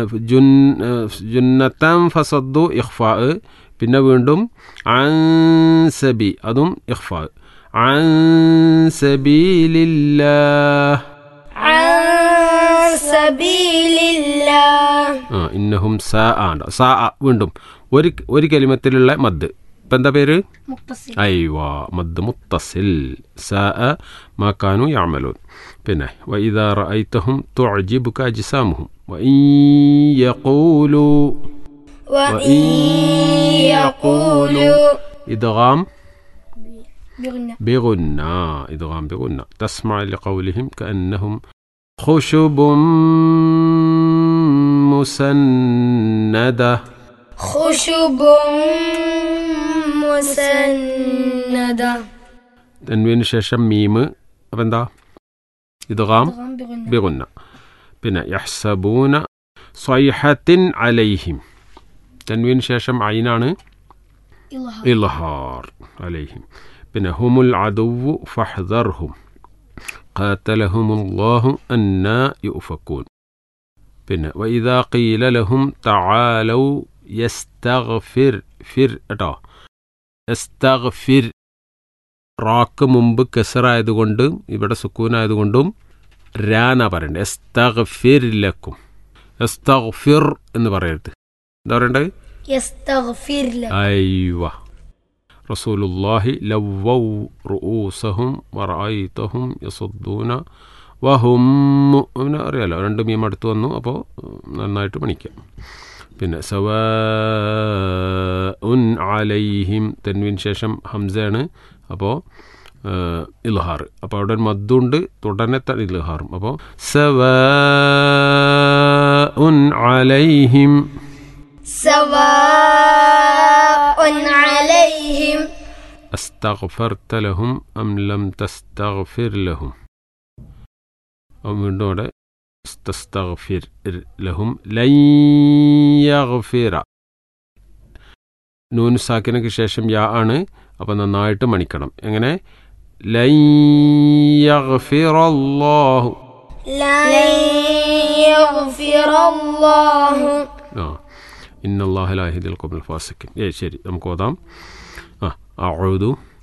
Jun ജുന്നത്തം ഫസദ്ദു ഇഖ്ഫാ പിന്നെ വീണ്ടും അൻസബി അതും ഇഖ്ഫാ അൻസബീലില്ലാ عن سبيل الله ആ ഇന്നഹും സാ ആണ് സാ വീണ്ടും ഒരു ഒരു കലിമത്തിലുള്ള മദ് ഇപ്പം എന്താ പേര് متصل അയ്വാ മദ് മുത്തസിൽ സാ മാ കാനു യാമലൂൻ പിന്നെ വൈദാ റഅയ്തഹും തുഅജിബുക അജ്സാമുഹും വഇൻ യഖൂലു وإن يقولوا ഇദ്ഗാം بغنى بغنى إدغام بغنى تسمع لقولهم كأنهم خشب مسندة خشب مسندة തൻവീന് ശേഷം മീമ് അപ്പം എന്താ ഇദ്ഗാം أدغام بغنى ബിഗുന്ന പിന്നെ യഹ്സബൂന സ്വൈഹത്തിൻ അലൈഹിം തൻവീന് ശേഷം ഐനാണ് إظهار ഇൽഹാർ അലൈഹിം പിന്നെ ഹുമുൽ അദുവു ഫഹ്ദർഹും ഖാത്തലഹുമുല്ലാഹു അന്നാ യുഫക്കൂൻ പിന്നെ വൈദാ ഖീല ലഹും തആലൗ യസ്തഗ്ഫിർ ഫിർ കേട്ടോ യസ്തഗ്ഫിർ റാക്ക് മുമ്പ് കെസറായതുകൊണ്ടും ഇവിടെ സുക്കൂനായതുകൊണ്ടും രാന പറയണ്ടേ എസ്തഗ്ഫിർ ലക്കും എസ്തഗ്ഫിർ എന്ന് പറയരുത് എന്താ പറയണ്ടത് يستغفر لك അയ്വ റസൂലുല്ലാഹി ലവ്വൗ റുഊസഹും വറഅയ്തഹും യസുദ്ദൂന വഹും മുഅ്മിന അറിയാലോ രണ്ട് മീം അടുത്ത് വന്നു അപ്പോൾ നന്നായിട്ട് പണിക്കാം പിന്നെ സവാ ഉൻ അലൈഹിം തെൻവിന് ശേഷം ഹംസയാണ് അപ്പോൾ ഇൽഹാർ അപ്പോൾ അവിടെ ഒരു മദ്ദുണ്ട് തുടനെ തന്നെ ഇൽഹാറും അപ്പോൾ സവാ ഉൻ അലൈഹിം سواء عليهم أستغفرت لهم أم لم تستغفر لهم أو من دون تستغفر لهم لن يغفر നൂൻ സാക്കിനക്ക് ശേഷം യാ ആണ് അപ്പം നന്നായിട്ട് മണിക്കണം എങ്ങനെ ലൻ യഗ്ഫിറല്ലാഹു لن يغفر الله ആ ഇന്നല്ലാഹ ലാഹിദിൽ ഖൗമിൽ ഫാസിഖിൻ ഏ ശരി നമുക്ക് ഓതാം ആ അഊദു